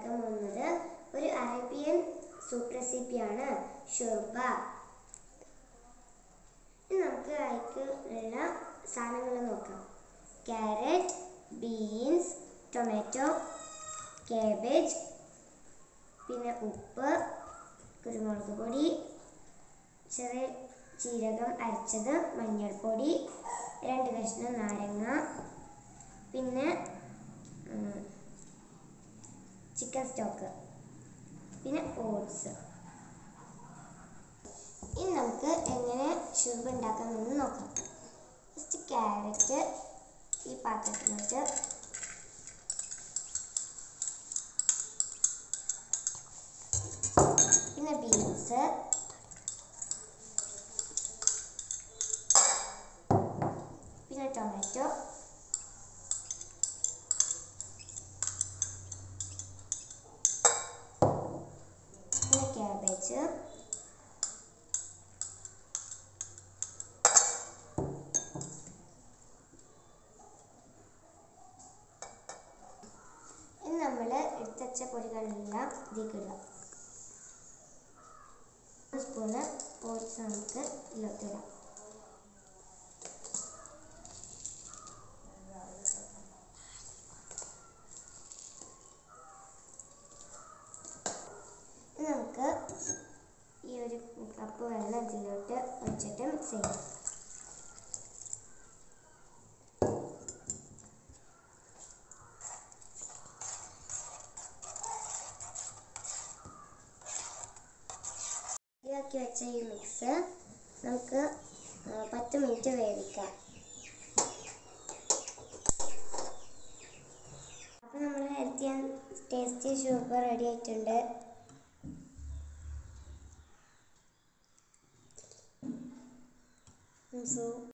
ഉണ്ടാക്കാൻ പോകുന്നത് ഒരു അറേബ്യൻ സൂപ്പ് റെസിപ്പിയാണ് ഷുർബ ഇനി നമുക്ക് അതിക്ക് ഉള്ള സാധനങ്ങൾ നോക്കാം ക്യാരറ്റ് ബീൻസ് ടൊമാറ്റോ കാബേജ് പിന്നെ ഉപ്പ് കുരുമുളക് പൊടി ചെറിയ ജീരകം അരച്ചത് മഞ്ഞൾപ്പൊടി രണ്ട് കഷ്ണം നാരങ്ങ പിന്നെ ചിക്കൻ സ്റ്റോക്ക് പിന്നെ ഓട്സ് ഇനി നമുക്ക് എങ്ങനെ ഷുർബ ഉണ്ടാക്കാമെന്ന് നോക്കാം ഫസ്റ്റ് ക്യാരറ്റ് ഈ പാത്രത്തിലോട്ട് പിന്നെ ബീൻസ് പിന്നെ ടൊമാറ്റോ പിന്നെ ക്യാബേജ് ഇനി നമ്മൾ എടുത്തുവച്ച പൊടികളെല്ലാം ഇതിലേക്ക് ഇടാം ഒരു സ്പൂണ് ഓട്സ് നമുക്ക് ഇതിലോട്ട് ഇടാം ഇനി നമുക്ക് ഈ ഒരു കപ്പ് വെള്ളം ഇതിലോട്ട് ഒഴിച്ചിട്ട് മിക്സ് ചെയ്യാം ഇതാക്കി വെച്ച ഈ മിക്സ് നമുക്ക് ആ, പത്ത് മിനിറ്റ് വേവിക്കാം അപ്പോൾ നമ്മൾ healthy and tasty sugar ready ആയിട്ടുണ്ട് സോ